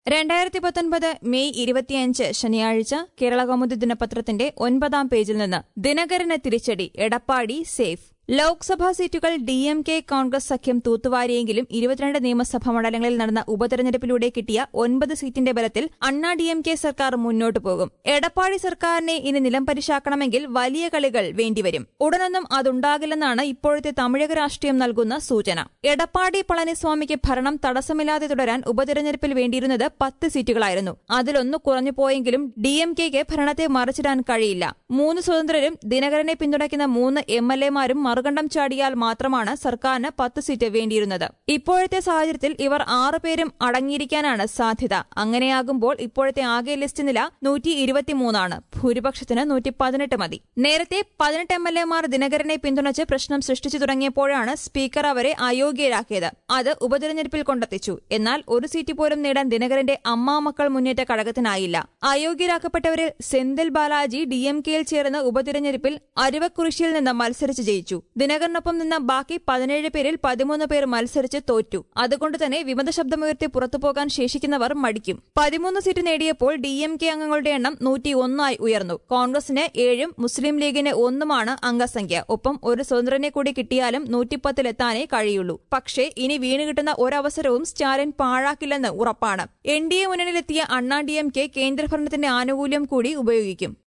രണ്ടായിരത്തി പത്തൊൻപത് മെയ് ഇരുപത്തിയഞ്ച് ശനിയാഴ്ച കേരളകൗമുദി ദിനപത്രത്തിന്റെ ഒൻപതാം പേജിൽ നിന്ന് ദിനകരന് തിരിച്ചടി എടപ്പാടി സേഫ് ലോക്സഭാ സീറ്റുകൾ ഡി എം കെ കോൺഗ്രസ് സഖ്യം തൂത്തുവാരിയെങ്കിലും ഇരുപത്തിരണ്ട് നിയമസഭാ മണ്ഡലങ്ങളിൽ നടന്ന ഉപതെരഞ്ഞെടുപ്പിലൂടെ കിട്ടിയ ഒൻപത് സീറ്റിന്റെ ബലത്തിൽ അണ്ണാ ഡി എം കെ സർക്കാർ മുന്നോട്ടു പോകും എടപ്പാടി സർക്കാരിനെ ഇനി നിലംപരിശാക്കണമെങ്കിൽ വലിയ കളികൾ വേണ്ടിവരും ഉടനൊന്നും അതുണ്ടാകില്ലെന്നാണ് ഇപ്പോഴത്തെ തമിഴക രാഷ്ട്രീയം നൽകുന്ന സൂചന എടപ്പാടി പളനിസ്വാമിക്ക് ഭരണം തടസ്സമില്ലാതെ തുടരാൻ ഉപതെരഞ്ഞെടുപ്പിൽ വേണ്ടിയിരുന്നത് പത്ത് സീറ്റുകളായിരുന്നു അതിലൊന്ന് കുറഞ്ഞു പോയെങ്കിലും ഡി എം കെക്ക് ഭരണത്തെ മറിച്ചിടാൻ കഴിയില്ല മൂന്ന് സ്വതന്ത്രരും ദിനകരനെ പിന്തുണയ്ക്കുന്ന മൂന്ന് എം എൽ എമാരും മറുകണ്ഠം ചാടിയാൽ മാത്രമാണ് സർക്കാരിന് പത്ത് സീറ്റ് വേണ്ടിയിരുന്നത് ഇപ്പോഴത്തെ സാഹചര്യത്തിൽ ഇവർ ആറുപേരും അടങ്ങിയിരിക്കാനാണ് സാധ്യത അങ്ങനെയാകുമ്പോൾ ഇപ്പോഴത്തെ ആകെ ലിസ്റ്റ് നില നൂറ്റി ഇരുപത്തിമൂന്നാണ് ഭൂരിപക്ഷത്തിന് നൂറ്റി പതിനെട്ട് മതി നേരത്തെ പതിനെട്ട് എം എൽ എമാർ ദിനകരനെ പിന്തുണച്ച് പ്രശ്നം സൃഷ്ടിച്ചു തുടങ്ങിയപ്പോഴാണ് സ്പീക്കർ അവരെ അയോഗ്യരാക്കിയത് അത് ഉപതെരഞ്ഞെടുപ്പിൽ കൊണ്ടെത്തിച്ചു എന്നാൽ ഒരു സീറ്റ് പോലും നേടാൻ ദിനകരന്റെ അമ്മാമക്കൾ മുന്നേറ്റ ഘടകത്തിനായില്ല അയോഗ്യരാക്കപ്പെട്ടവരിൽ സെന്തിൽ ബാലാജി ഡി എം കെയിൽ ചേർന്ന് ഉപതെരഞ്ഞെടുപ്പിൽ അരുവക്കുറിശിയിൽ നിന്ന് മത്സരിച്ച് ജയിച്ചു ദിനകരനൊപ്പം നിന്ന ബാക്കി പതിനേഴ് പേരിൽ പതിമൂന്ന് പേർ മത്സരിച്ച് തോറ്റു അതുകൊണ്ട് തന്നെ വിമത ശബ്ദമുയർത്തി പുറത്തുപോകാൻ ശേഷിക്കുന്നവർ മടിക്കും പതിമൂന്ന് സീറ്റ് നേടിയപ്പോൾ ഡി എം കെ അംഗങ്ങളുടെ എണ്ണം നൂറ്റി ഒന്നായി ഉയർന്നു കോൺഗ്രസിന് ഏഴും മുസ്ലിം ലീഗിന് ഒന്നുമാണ് അംഗസംഖ്യ ഒപ്പം ഒരു സ്വതന്ത്രനെ കൂടി കിട്ടിയാലും നൂറ്റിപ്പത്തിലെത്താനേ കഴിയുള്ളൂ പക്ഷേ ഇനി വീണ് കിട്ടുന്ന ഒരവസരവും സ്റ്റാലിൻ പാഴാക്കില്ലെന്ന് ഉറപ്പാണ് എൻ ഡി എ മുന്നണിയിലെത്തിയ അണ്ണാ ഡി എം കെ കേന്ദ്രഭരണത്തിന്റെ ആനുകൂല്യം കൂടി ഉപയോഗിക്കും